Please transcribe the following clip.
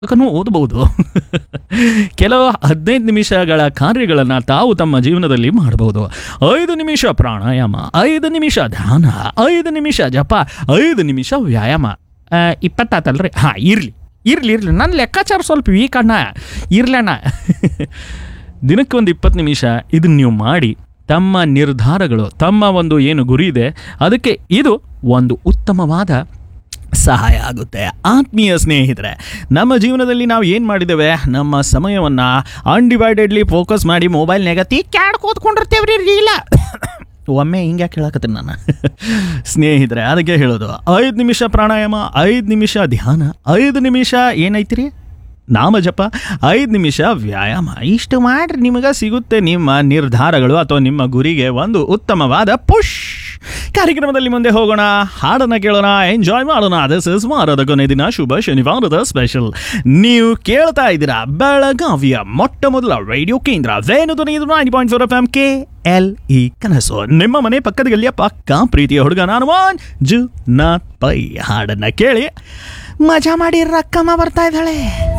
ಪುಸ್ತಕನೂ ಓದಬಹುದು ಕೆಲವು ಹದಿನೈದು ನಿಮಿಷಗಳ ಕಾರ್ಯಗಳನ್ನು ತಾವು ತಮ್ಮ ಜೀವನದಲ್ಲಿ ಮಾಡಬಹುದು ಐದು ನಿಮಿಷ ಪ್ರಾಣಾಯಾಮ ಐದು ನಿಮಿಷ ಧ್ಯಾನ ಐದು ನಿಮಿಷ ಜಪ ಐದು ನಿಮಿಷ ವ್ಯಾಯಾಮ ಆ, ಇಪ್ಪತ್ತಾತಲ್ರಿ ಹಾಂ ಇರಲಿ ಇರಲಿ ಇರಲಿ ನನ್ನ ಲೆಕ್ಕಾಚಾರ ಸ್ವಲ್ಪ ವೀಕ್ ಅಣ್ಣ ಇರ್ಲಣ್ಣ ದಿನಕ್ಕೆ ಒಂದು ಇಪ್ಪತ್ತು ನಿಮಿಷ ಇದನ್ನ ನೀವು ಮಾಡಿ ತಮ್ಮ ನಿರ್ಧಾರಗಳು ತಮ್ಮ ಒಂದು ಏನು ಗುರಿ ಇದೆ ಅದಕ್ಕೆ ಇದು ಒಂದು ಉತ್ತಮವಾದ ಸಹಾಯ ಆಗುತ್ತೆ ಆತ್ಮೀಯ ಸ್ನೇಹಿತರೆ ನಮ್ಮ ಜೀವನದಲ್ಲಿ ನಾವು ಏನು ಮಾಡಿದ್ದೇವೆ ನಮ್ಮ ಸಮಯವನ್ನು ಅನ್ಡಿವೈಡೆಡ್ಲಿ ಫೋಕಸ್ ಮಾಡಿ ಮೊಬೈಲ್ನಾಗ ತೀಕ್ಯಾಡ್ ಕೂತ್ಕೊಂಡಿರ್ತೇವ್ರಿ ರೀಲ ಒಮ್ಮೆ ಹಿಂಗೆ ಕೇಳಕತ್ತೀನಿ ನಾನು ಸ್ನೇಹಿತರೆ ಅದಕ್ಕೆ ಹೇಳೋದು ಐದು ನಿಮಿಷ ಪ್ರಾಣಾಯಾಮ ಐದು ನಿಮಿಷ ಧ್ಯಾನ ಐದು ನಿಮಿಷ ಏನೈತಿರಿ ನಾಮ ಜಪ ಐದು ನಿಮಿಷ ವ್ಯಾಯಾಮ ಇಷ್ಟು ಮಾಡ್ರಿ ನಿಮಗೆ ಸಿಗುತ್ತೆ ನಿಮ್ಮ ನಿರ್ಧಾರಗಳು ಅಥವಾ ನಿಮ್ಮ ಗುರಿಗೆ ಒಂದು ಉತ್ತಮವಾದ ಪುಷ್ ಕಾರ್ಯಕ್ರಮದಲ್ಲಿ ಮುಂದೆ ಹೋಗೋಣ ಹಾಡನ್ನ ಕೇಳೋಣ ಎಂಜಾಯ್ ಮಾಡೋಣ ದಿಸ್ ಇಸ್ ವಾರದ ಕೊನೆ ದಿನ ಶುಭ ಶನಿವಾರದ ಸ್ಪೆಷಲ್ ನೀವು ಕೇಳ್ತಾ ಇದ್ದೀರಾ ಬೆಳಗಾವಿಯ ಮೊಟ್ಟ ಮೊದಲ ರೇಡಿಯೋ ಕೇಂದ್ರ ವೇಣು ಧ್ವನಿ ಇದು nine point four F M K L E ಕನಸು ನಿಮ್ಮ ಮನೆ ಪಕ್ಕದ ಗಲ್ಲಿಯ ಪಕ್ಕ ಪ್ರೀತಿಯ ಹುಡುಗ ನಾನು ಮಾನ್ ಜು ನಾಥ್ ಪೈ ಹಾಡನ್ನ ಕೇಳಿ ಮಜಾ ಮಾಡಿ ರಕ್ಕಮ್ಮ ಬರ್ತಾ ಇದ್ದಾಳೆ